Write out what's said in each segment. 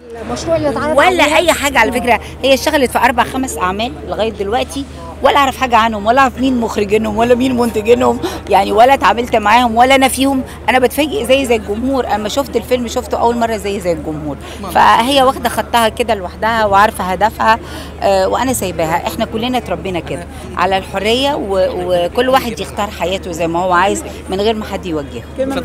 المشروع اللي اتعرض ولا عليها؟ اي حاجه على فكره هي اشتغلت في اربع خمس اعمال لغايه دلوقتي ولا اعرف حاجه عنهم ولا اعرف مين مخرجينهم ولا مين منتجينهم يعني ولا اتعاملت معاهم ولا انا فيهم انا بتفاجئ زي زي الجمهور اما شفت الفيلم شفته اول مره زي زي الجمهور فهي واخده خطها كده لوحدها وعارفه هدفها آه وانا سايباها احنا كلنا اتربينا كده على الحريه و- وكل واحد يختار حياته زي ما هو عايز من غير ما حد يوجهه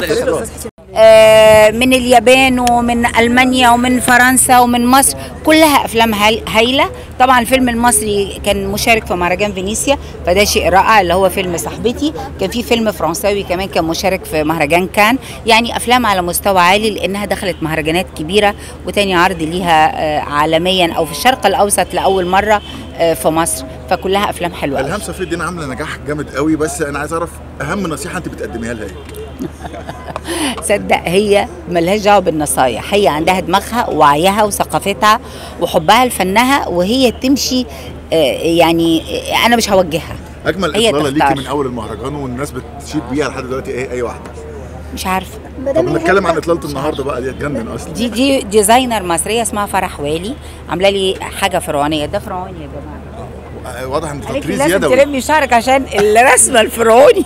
آه، من اليابان ومن المانيا ومن فرنسا ومن مصر كلها افلام هاي- هايله طبعا الفيلم المصري كان مشارك في مهرجان فينيسيا فده شيء رائع اللي هو فيلم صاحبتي كان في فيلم فرنساوي كمان كان مشارك في مهرجان كان يعني افلام على مستوى عالي لانها دخلت مهرجانات كبيره وتاني عرض ليها آه، عالميا او في الشرق الاوسط لاول مره آه، في مصر فكلها افلام حلوه أوي. الهام صفي الدين عامله نجاح جامد قوي بس انا عايز اعرف اهم نصيحه انت بتقدميها لها ايه صدق هي ملهاش دعوه بالنصايح هي عندها دماغها ووعيها وثقافتها وحبها لفنها وهي تمشي آه، يعني آه، انا مش هوجهها اجمل هي اطلاله ليكي تختار. من اول المهرجان والناس بتشيد بيها لحد دلوقتي ايه اي واحده مش عارفه ما طب دام هي نتكلم عن هتبقى- اطلاله النهارده بقى دي تجنن اصلا دي دي ديزاينر مصريه اسمها فرح والي عامله لي حاجه فرعونيه ده فرعوني يا جماعه آه، واضح ان قالت لي تطريز لازم يدوي تلمي شعرك عشان الرسمه الفرعوني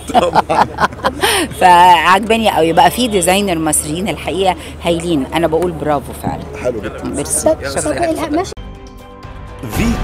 فعجباني قوي بقى في ديزاينر مصريين الحقيقه هايلين انا بقول برافو فعلا حلو جدا ميرسي طب طب الهام ماشي في